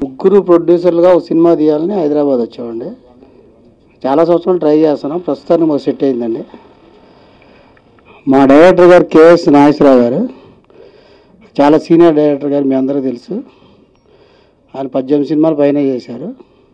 ముగ్గురు ప్రొడ్యూసర్లుగా ఒక సినిమా తీయాలని హైదరాబాద్ వచ్చామండి చాలా సంవత్సరాలు ట్రై చేస్తున్నాం ప్రస్తుతానికి మాకు సెట్ అయిందండి మా డైరెక్టర్ గారు కేఎస్ నాగేశ్వరరావు గారు చాలా సీనియర్ డైరెక్టర్ గారు మీ అందరికీ తెలుసు ఆయన పద్దెనిమిది సినిమాలు పైన చేశారు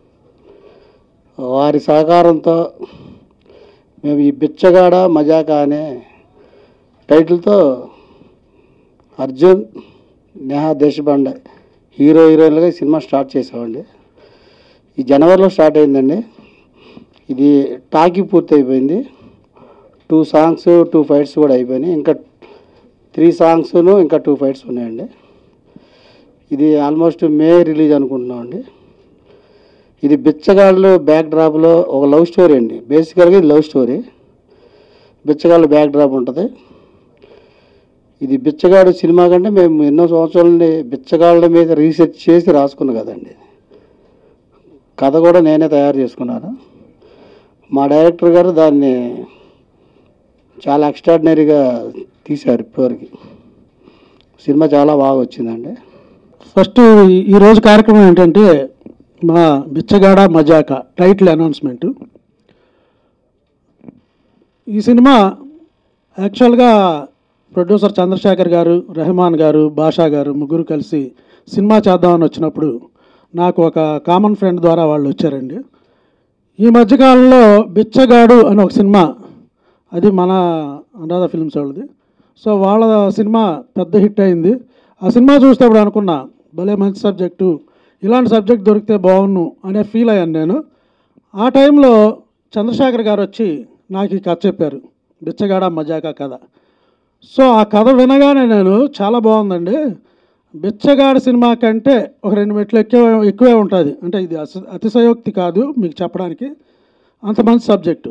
వారి సహకారంతో మేము ఈ బిచ్చగాడ మజాక అనే టైటిల్తో అర్జున్ నేహా దేశబండ హీరో హీరోయిన్లుగా ఈ సినిమా స్టార్ట్ చేసామండి ఈ జనవరిలో స్టార్ట్ అయిందండి ఇది టాకీ పూర్తి అయిపోయింది టూ సాంగ్స్ టూ ఫైట్స్ కూడా అయిపోయినాయి ఇంకా త్రీ సాంగ్స్ను ఇంకా టూ ఫైట్స్ ఉన్నాయండి ఇది ఆల్మోస్ట్ మే రిలీజ్ అనుకుంటున్నామండి ఇది బిచ్చగాళ్ళు బ్యాక్ డ్రాప్లో ఒక లవ్ స్టోరీ అండి బేసికల్గా ఇది లవ్ స్టోరీ బిచ్చగాళ్ళు బ్యాక్ డ్రాప్ ఉంటుంది ఇది బిచ్చగాడు సినిమా కంటే మేము ఎన్నో సంవత్సరాల నుండి బిచ్చగాళ్ళ మీద రీసెర్చ్ చేసి రాసుకున్నాం కదండి కథ కూడా నేనే తయారు చేసుకున్నాను మా డైరెక్టర్ గారు దాన్ని చాలా ఎక్స్ట్రాడినరీగా తీశారు ఇప్పటివరకు సినిమా చాలా బాగా వచ్చిందండి ఫస్ట్ ఈ- ఈ రోజు కార్యక్రమం ఏంటంటే మా బిచ్చగాడ మజాక టైటిల్ అనౌన్స్మెంట్ ఈ సినిమా యాక్చువల్గా ప్రొడ్యూసర్ చంద్రశేఖర్ గారు రెహమాన్ గారు బాషా గారు ముగ్గురు కలిసి సినిమా చేద్దామని వచ్చినప్పుడు నాకు ఒక కామన్ ఫ్రెండ్ ద్వారా వాళ్ళు వచ్చారండి ఈ మధ్యకాలంలో బిచ్చగాడు అని ఒక సినిమా అది మన అనురాధ ఫిల్మ్స్ వాళ్ళది సో వాళ్ళ సినిమా పెద్ద హిట్ అయింది ఆ సినిమా చూసేటప్పుడు అనుకున్నా భలే మంచి సబ్జెక్టు ఇలాంటి సబ్జెక్ట్ దొరికితే బాగున్ను అనే ఫీల్ అయ్యాను నేను ఆ టైంలో చంద్రశేఖర్ గారు వచ్చి నాకు ఈ కథ చెప్పారు బిచ్చగాడ మజాకా కథ సో ఆ కథ వినగానే నేను చాలా బాగుందండి బిచ్చగాడ సినిమా కంటే ఒక రెండు మెట్లు ఎక్కువ ఎక్కువే ఉంటుంది అంటే ఇది అస- అతిశయోక్తి కాదు మీకు చెప్పడానికి అంత మంచి సబ్జెక్టు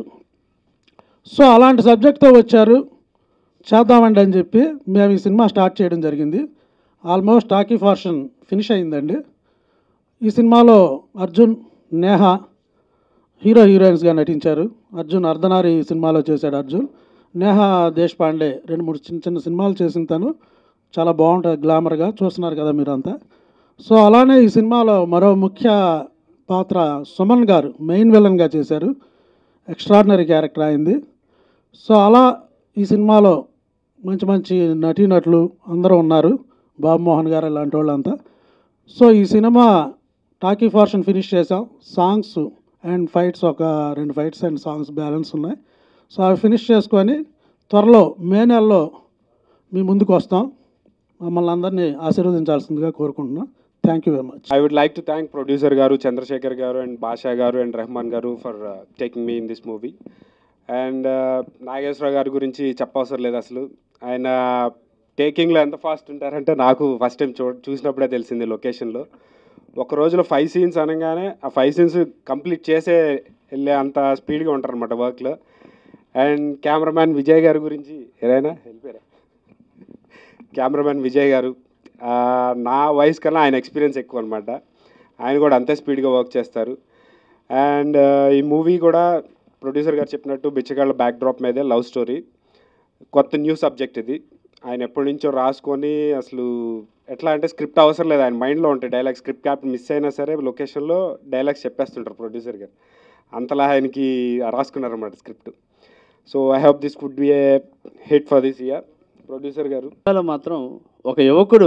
సో అలాంటి సబ్జెక్ట్తో వచ్చారు చేద్దామండి అని చెప్పి మేము ఈ సినిమా స్టార్ట్ చేయడం జరిగింది ఆల్మోస్ట్ టాకీ ఫార్షన్ ఫినిష్ అయిందండి ఈ సినిమాలో అర్జున్ నేహ హీరో హీరోయిన్స్గా నటించారు అర్జున్ అర్ధనారి సినిమాలో చేశాడు అర్జున్ నేహ దేశపాండే రెండు మూడు చిన్న చిన్న సినిమాలు చేసిన తను చాలా బాగుంటుంది గ్లామర్గా చూస్తున్నారు కదా మీరంతా సో అలానే ఈ సినిమాలో మరో ముఖ్య పాత్ర సుమన్ గారు మెయిన్ విలన్గా చేశారు ఎక్స్ట్రాడినరీ క్యారెక్టర్ అయింది సో అలా ఈ సినిమాలో మంచి మంచి నటీనటులు అందరూ ఉన్నారు బాబు మోహన్ గారు ఇలాంటి వాళ్ళంతా సో ఈ సినిమా టాకీ ఫార్షన్ ఫినిష్ చేసాం సాంగ్స్ అండ్ ఫైట్స్ ఒక రెండు ఫైట్స్ అండ్ సాంగ్స్ బ్యాలెన్స్ ఉన్నాయి సో అవి ఫినిష్ చేసుకొని త్వరలో మే నెలలో మీ ముందుకు వస్తాం మమ్మల్ని అందరినీ ఆశీర్వదించాల్సిందిగా కోరుకుంటున్నాం thank you very much I would like to thank producer Garu, Chandrasekhar Garu, and Basha Garu and Rahman Garu for uh, taking me in this movie. And Nageswararao గారి గురించి చెప్పవసరం లేదు అసలు ఆయన టేకింగ్లో ఎంత ఫాస్ట్ ఉంటారంటే నాకు ఫస్ట్ టైం చూ చూసినప్పుడే తెలిసింది లొకేషన్లో ఒక రోజులో ఫైవ్ సీన్స్ అనగానే ఆ ఫైవ్ సీన్స్ కంప్లీట్ చేసే వెళ్ళే అంత స్పీడ్గా ఉంటారనమాట వర్క్లో అండ్ కెమెరామ్యాన్ విజయ్ గారి గురించి ఏదైనా వెళ్ళిపోయారా కెమెరామ్యాన్ విజయ్ గారు ఆ, నా వయసు కన్నా ఆయన ఎక్స్పీరియన్స్ ఎక్కువ అనమాట ఆయన కూడా అంతే స్పీడ్గా వర్క్ చేస్తారు అండ్ ఈ మూవీ కూడా ప్రొడ్యూసర్ గారు చెప్పినట్టు బిచ్చగాళ్ళ బ్యాక్ డ్రాప్ మీదే లవ్ స్టోరీ కొత్త న్యూ సబ్జెక్ట్ ఇది ఆయన ఎప్పటి నుంచో రాసుకొని అసలు ఎట్లా అంటే స్క్రిప్ట్ అవసరం లేదు ఆయన మైండ్లో ఉంటాయి డైలాగ్ స్క్రిప్ట్ క్యాప్ మిస్ అయినా సరే లొకేషన్లో డైలాగ్స్ చెప్పేస్తుంటారు ప్రొడ్యూసర్ గారు అంతలా ఆయనకి రాసుకున్నారన్నమాట script so I hope this could be a hit for this year producer గారు సినిమాలో మాత్రం ఒక యువకుడు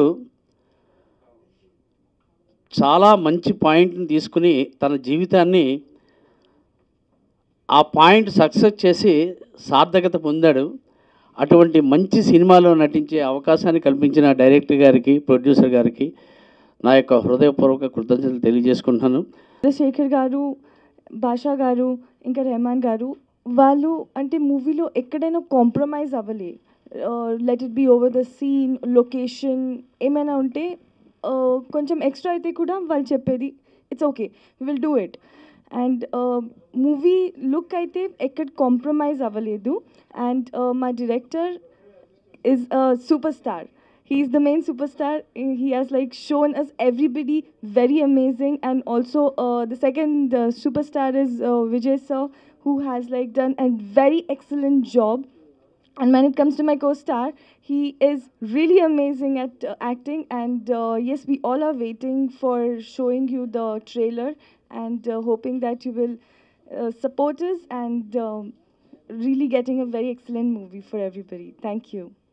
చాలా మంచి పాయింట్ని తీసుకుని తన జీవితాన్ని ఆ పాయింట్ సక్సెస్ చేసి సార్థకత పొందాడు అటువంటి మంచి సినిమాలో నటించే అవకాశాన్ని కల్పించిన డైరెక్టర్ గారికి ప్రొడ్యూసర్ గారికి నా యొక్క హృదయపూర్వక కృతజ్ఞతలు తెలియజేసుకుంటున్నాను చంద్రశేఖర్ గారు భాషా గారు ఇంకా రెహమాన్ గారు వాళ్ళు అంటే మూవీలో ఎక్కడైనా కాంప్రమైజ్ అవ్వలే let it be over the scene location ఏమైనా ఉంటే uh, కొంచెం ఎక్స్ట్రా అయితే కూడా వాళ్ళు చెప్పేది it's okay will do it and movie look అయితే ఎక్కడ కాంప్రమైజ్ అవ్వలేదు అండ్ మా director is a superstar. He's the main superstar. He has like shown us everybody very amazing, and also uh, the second uh, superstar is uh, Vijay sir, who has like done a very excellent job. And when it comes to my co-star, he is really amazing at uh, acting. And uh, yes, we all are waiting for showing you the trailer and uh, hoping that you will uh, support us and um, really getting a very excellent movie for everybody. Thank you.